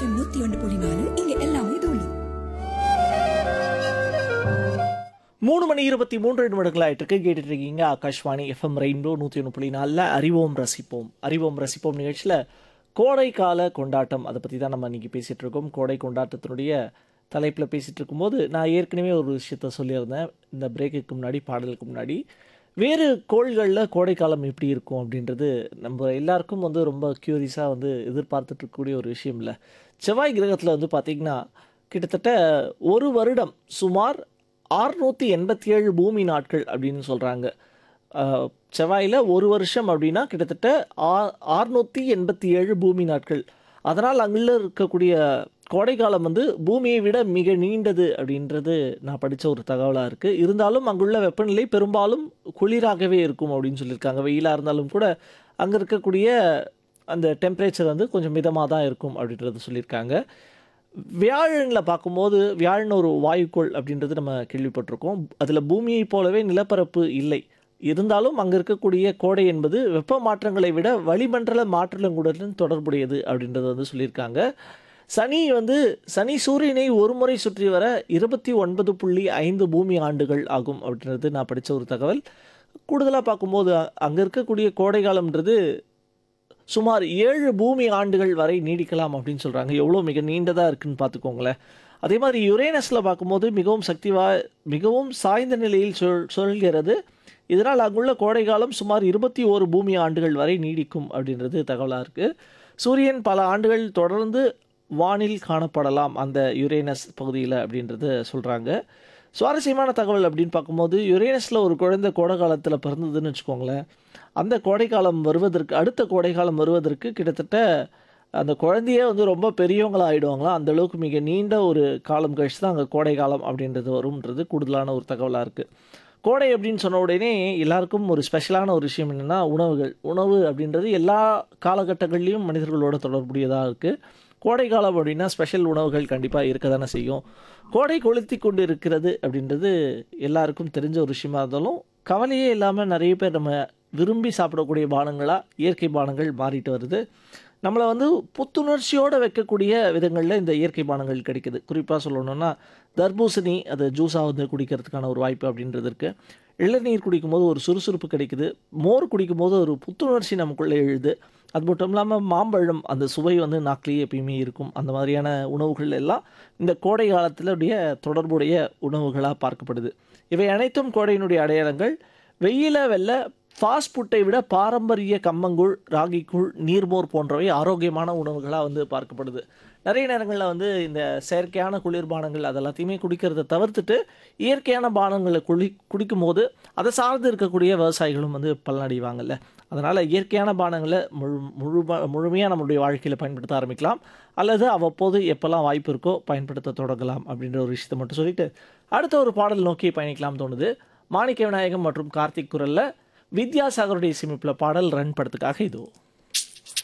FM நூத்தி ஒன்று புள்ளி நாலு இங்க எல்லாமே தூளி மூணு மணி இருபத்தி மூன்று நிமிடங்கள் ஆயிட்டு கேட்டுட்டு இருக்கீங்க ஆகாஷ்வாணி எஃப்எம் ரெயின்போ நூற்றி ஒன்று புள்ளி நாலில் அறிவோம் ரசிப்போம் அறிவோம் ரசிப்போம் நிகழ்ச்சியில் கோடை கால கொண்டாட்டம் அதை பற்றி தான் நம்ம இன்றைக்கி பேசிகிட்டு இருக்கோம் கோடை கொண்டாட்டத்தினுடைய தலைப்பில் பேசிகிட்டு இருக்கும்போது நான் ஏற்கனவே ஒரு விஷயத்த சொல்லியிருந்தேன் இந்த பிரேக்குக்கு முன்னாடி பாடலுக்கு முன்னாடி வேறு கோள்களில் கோடைக்காலம் எப்படி இருக்கும் அப்படின்றது நம்ம எல்லாருக்கும் வந்து ரொம்ப க்யூரியஸாக வந்து எதிர்பார்த்துட்டு இருக்கக்கூடிய ஒரு விஷயம் இல்லை செவ்வாய் கிரகத்தில் வந்து பார்த்திங்கன்னா கிட்டத்தட்ட ஒரு வருடம் சுமார் ஆறுநூற்றி எண்பத்தி ஏழு பூமி நாட்கள் அப்படின்னு சொல்கிறாங்க செவ்வாயில் ஒரு வருஷம் அப்படின்னா கிட்டத்தட்ட ஆ ஆறுநூற்றி எண்பத்தி ஏழு பூமி நாட்கள் அதனால் அங்குள்ள இருக்கக்கூடிய கோடைக்காலம் வந்து பூமியை விட மிக நீண்டது அப்படின்றது நான் படித்த ஒரு தகவலாக இருக்குது இருந்தாலும் அங்குள்ள வெப்பநிலை பெரும்பாலும் குளிராகவே இருக்கும் அப்படின்னு சொல்லியிருக்காங்க வெயிலாக இருந்தாலும் கூட அங்கே இருக்கக்கூடிய அந்த டெம்பரேச்சர் வந்து கொஞ்சம் மிதமாக தான் இருக்கும் அப்படின்றது சொல்லியிருக்காங்க வியாழனில் பார்க்கும்போது வியாழன் ஒரு வாயுக்கோள் அப்படின்றது நம்ம கேள்விப்பட்டிருக்கோம் அதில் பூமியைப் போலவே நிலப்பரப்பு இல்லை இருந்தாலும் அங்கே இருக்கக்கூடிய கோடை என்பது வெப்ப மாற்றங்களை விட வளிமண்டல மாற்றங்களுடன் தொடர்புடையது அப்படின்றது வந்து சொல்லியிருக்காங்க சனி வந்து சனி சூரியனை ஒரு முறை சுற்றி வர இருபத்தி ஒன்பது புள்ளி ஐந்து பூமி ஆண்டுகள் ஆகும் அப்படின்றது நான் படித்த ஒரு தகவல் கூடுதலாக பார்க்கும்போது அங்கே இருக்கக்கூடிய கோடை காலம்ன்றது சுமார் ஏழு பூமி ஆண்டுகள் வரை நீடிக்கலாம் அப்படின்னு சொல்கிறாங்க எவ்வளோ மிக நீண்டதாக இருக்குன்னு பார்த்துக்கோங்களேன் அதே மாதிரி யுரேனஸில் பார்க்கும்போது மிகவும் சக்தி வா மிகவும் சாய்ந்த நிலையில் சொல் சொல்கிறது இதனால் அங்குள்ள கோடைக்காலம் சுமார் இருபத்தி ஓரு பூமி ஆண்டுகள் வரை நீடிக்கும் அப்படின்றது தகவலாக இருக்குது சூரியன் பல ஆண்டுகள் தொடர்ந்து வானில் காணப்படலாம் அந்த யுரேனஸ் பகுதியில் அப்படின்றத சொல்கிறாங்க சுவாரஸ்யமான தகவல் அப்படின்னு பார்க்கும்போது யுரேனஸில் ஒரு குழந்தை கோடை காலத்தில் பிறந்ததுன்னு வச்சுக்கோங்களேன் அந்த கோடைக்காலம் வருவதற்கு அடுத்த கோடைக்காலம் வருவதற்கு கிட்டத்தட்ட அந்த குழந்தையே வந்து ரொம்ப பெரியவங்களாக ஆகிடுவாங்களாம் அந்த அளவுக்கு மிக நீண்ட ஒரு காலம் கழிச்சு தான் அங்கே கோடை காலம் அப்படின்றது வரும்ன்றது கூடுதலான ஒரு தகவலாக இருக்குது கோடை அப்படின்னு சொன்ன உடனே எல்லாருக்கும் ஒரு ஸ்பெஷலான ஒரு விஷயம் என்னென்னா உணவுகள் உணவு அப்படின்றது எல்லா காலகட்டங்கள்லேயும் மனிதர்களோட தொடர்புடையதாக இருக்குது கோடை காலம் அப்படின்னா ஸ்பெஷல் உணவுகள் கண்டிப்பாக இருக்க தானே செய்யும் கோடை கொளுத்தி கொண்டு இருக்கிறது அப்படின்றது எல்லாருக்கும் தெரிஞ்ச ஒரு விஷயமா இருந்தாலும் கவலையே இல்லாமல் நிறைய பேர் நம்ம விரும்பி சாப்பிடக்கூடிய பானங்களாக இயற்கை பானங்கள் மாறிட்டு வருது நம்மளை வந்து புத்துணர்ச்சியோடு வைக்கக்கூடிய விதங்களில் இந்த இயற்கை பானங்கள் கிடைக்குது குறிப்பாக சொல்லணும்னா தர்பூசணி அது ஜூஸாக வந்து குடிக்கிறதுக்கான ஒரு வாய்ப்பு அப்படின்றது இருக்குது இளநீர் குடிக்கும்போது ஒரு சுறுசுறுப்பு கிடைக்குது மோர் குடிக்கும்போது ஒரு புத்துணர்ச்சி நமக்குள்ளே எழுது அது மட்டும் இல்லாமல் மாம்பழம் அந்த சுவை வந்து நாக்கிலேயே எப்பயுமே இருக்கும் அந்த மாதிரியான உணவுகள் எல்லாம் இந்த கோடை காலத்திலுடைய தொடர்புடைய உணவுகளாக பார்க்கப்படுது இவை அனைத்தும் கோடையினுடைய அடையாளங்கள் வெயில வெல்ல ஃபாஸ்ட் ஃபுட்டை விட பாரம்பரிய கம்மங்கூழ் ராகிக்கூழ் நீர்மோர் போன்றவை ஆரோக்கியமான உணவுகளாக வந்து பார்க்கப்படுது நிறைய நேரங்களில் வந்து இந்த செயற்கையான குளிர்பானங்கள் அது எல்லாத்தையுமே குடிக்கிறத தவிர்த்துட்டு இயற்கையான பானங்களை குளி குடிக்கும்போது அதை சார்ந்து இருக்கக்கூடிய விவசாயிகளும் வந்து பலனடைவாங்கல்ல அதனால் இயற்கையான பானங்களை முழு முழு முழுமையாக நம்மளுடைய வாழ்க்கையில் பயன்படுத்த ஆரம்பிக்கலாம் அல்லது அவ்வப்போது எப்போல்லாம் வாய்ப்பு இருக்கோ பயன்படுத்த தொடங்கலாம் அப்படின்ற ஒரு விஷயத்தை மட்டும் சொல்லிட்டு அடுத்த ஒரு பாடல் நோக்கி பயணிக்கலாம் தோணுது மாணிக்க விநாயகம் மற்றும் கார்த்திக் குரலில் வித்யாசாகருடைய சிமிப்பில் பாடல் ரன் படத்துக்காக இதோ